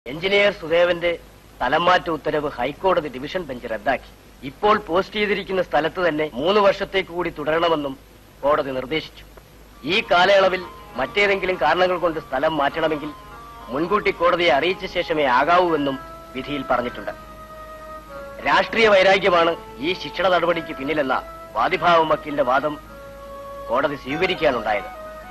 Engineer സുദേവന്റെ സ്ഥലം മാറ്റ ഉത്തരവ് ഹൈക്കോടതി ഡിവിഷൻ ബെഞ്ച് റദ്ദാക്കി ഇപ്പോൾ പോസ്റ്റ് ചെയ്തിരിക്കുന്ന സ്ഥലത്ത് തന്നെ മൂന്ന് വർഷത്തേക്ക് കൂടി തുടരണമെന്നും കോടതി നിർദ്ദേശിച്ചു ഈ കാലയളവിൽ മറ്റേതെങ്കിലും കാരണങ്ങൾ കൊണ്ട് സ്ഥലം മാറ്റണമെങ്കിൽ മുൻകൂട്ടി കോടതിയെ അറിയിച്ച ശേഷമേ ആകാവൂവെന്നും വിധിയിൽ പറഞ്ഞിട്ടുണ്ട് രാഷ്ട്രീയ വൈരാഗ്യമാണ് ഈ ശിക്ഷണ നടപടിക്ക് പിന്നിലെന്ന വാദിഭാവം വക്കീലിന്റെ വാദം കോടതി സ്വീകരിക്കാനുണ്ടായത്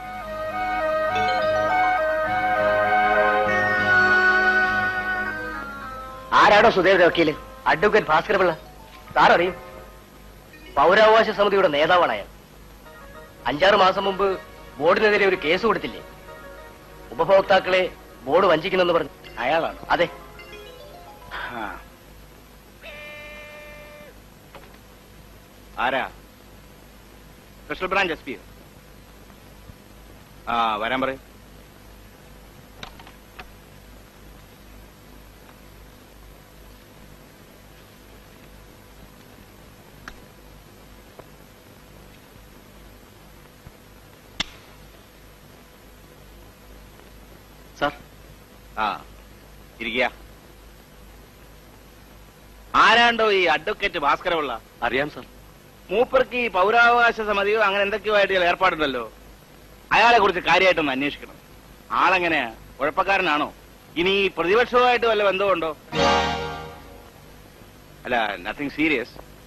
ആരാണോ സുദേവ വക്കീല് അഡ്വക്കേറ്റ് ഭാസ്കരപിള്ള സാർ അറിയും പൗരാവകാശ സമിതിയുടെ നേതാവാണ് അയാൾ അഞ്ചാറ് മാസം മുമ്പ് ബോർഡിനെതിരെ ഒരു കേസ് കൊടുത്തില്ലേ ഉപഭോക്താക്കളെ ബോർഡ് വഞ്ചിക്കുന്നെന്ന് പറഞ്ഞു അയാളാണോ അതെ ആ. ആരാ സ്പെഷ്യൽ ബ്രാഞ്ച് എസ് പി ആ വരാൻ പറയും സാർ ആ ഇരിക്കുക ആരാണ്ടോ ഈ അഡ്വക്കേറ്റ് ഭാസ്കരപിള്ള അറിയാം സാർ മൂപ്പർക്ക് ഈ പൗരാവകാശ സമിതിയോ അങ്ങനെ എന്തൊക്കെയോ ആയിട്ട് ചില ഏർപ്പാടുണ്ടല്ലോ അയാളെ കുറിച്ച് കാര്യമായിട്ടൊന്ന് അന്വേഷിക്കണം ആളെങ്ങനെയാ കുഴപ്പക്കാരനാണോ ഇനി ഈ പ്രതിപക്ഷവുമായിട്ട് വല്ല ബന്ധമുണ്ടോ അല്ല നത്തിങ് സീരിയസ്